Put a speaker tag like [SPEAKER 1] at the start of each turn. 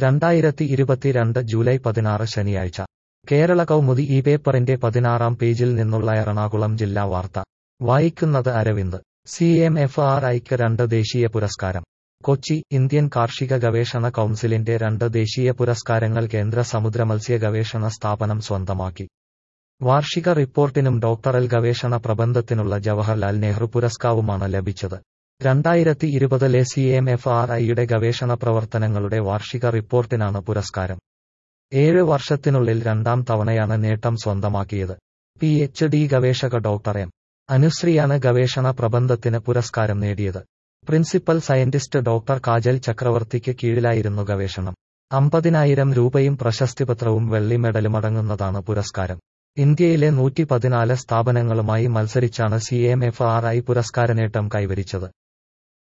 [SPEAKER 1] രണ്ടായിരത്തി ഇരുപത്തിരണ്ട് ജൂലൈ പതിനാറ് ശനിയാഴ്ച കേരള കൗമുദി ഈ പേപ്പറിന്റെ പതിനാറാം പേജിൽ നിന്നുള്ള എറണാകുളം ജില്ലാ വാർത്ത വായിക്കുന്നത് Aravind C M F R ഐക്ക് രണ്ട് ദേശീയ പുരസ്കാരം കൊച്ചി ഇന്ത്യൻ കാർഷിക ഗവേഷണ കൗൺസിലിന്റെ രണ്ട് ദേശീയ പുരസ്കാരങ്ങൾ കേന്ദ്ര സമുദ്ര മത്സ്യ ഗവേഷണ സ്ഥാപനം സ്വന്തമാക്കി വാർഷിക റിപ്പോർട്ടിനും ഡോക്ടറൽ ഗവേഷണ പ്രബന്ധത്തിനുള്ള ജവഹർലാൽ നെഹ്റു പുരസ്കാരവുമാണ് ലഭിച്ചത് രണ്ടായിരത്തി ഇരുപതിലെ സി എം എഫ് ആർ ഐയുടെ ഗവേഷണ പ്രവർത്തനങ്ങളുടെ വാർഷിക റിപ്പോർട്ടിനാണ് പുരസ്കാരം ഏഴ് വർഷത്തിനുള്ളിൽ രണ്ടാം തവണയാണ് നേട്ടം സ്വന്തമാക്കിയത് പി എച്ച് ഡി ഗവേഷക ഡോക്ടർ എം അനുശ്രീയാണ് ഗവേഷണ പ്രബന്ധത്തിന് പുരസ്കാരം നേടിയത് പ്രിൻസിപ്പൽ സയന്റിസ്റ്റ് ഡോക്ടർ കാജൽ ചക്രവർത്തിക്ക് കീഴിലായിരുന്നു ഗവേഷണം അമ്പതിനായിരം രൂപയും പ്രശസ്തിപത്രവും വെള്ളി മെഡലുമടങ്ങുന്നതാണ് പുരസ്കാരം ഇന്ത്യയിലെ നൂറ്റി പതിനാല് സ്ഥാപനങ്ങളുമായി മത്സരിച്ചാണ് C M F R I പുരസ്കാര നേട്ടം കൈവരിച്ചത്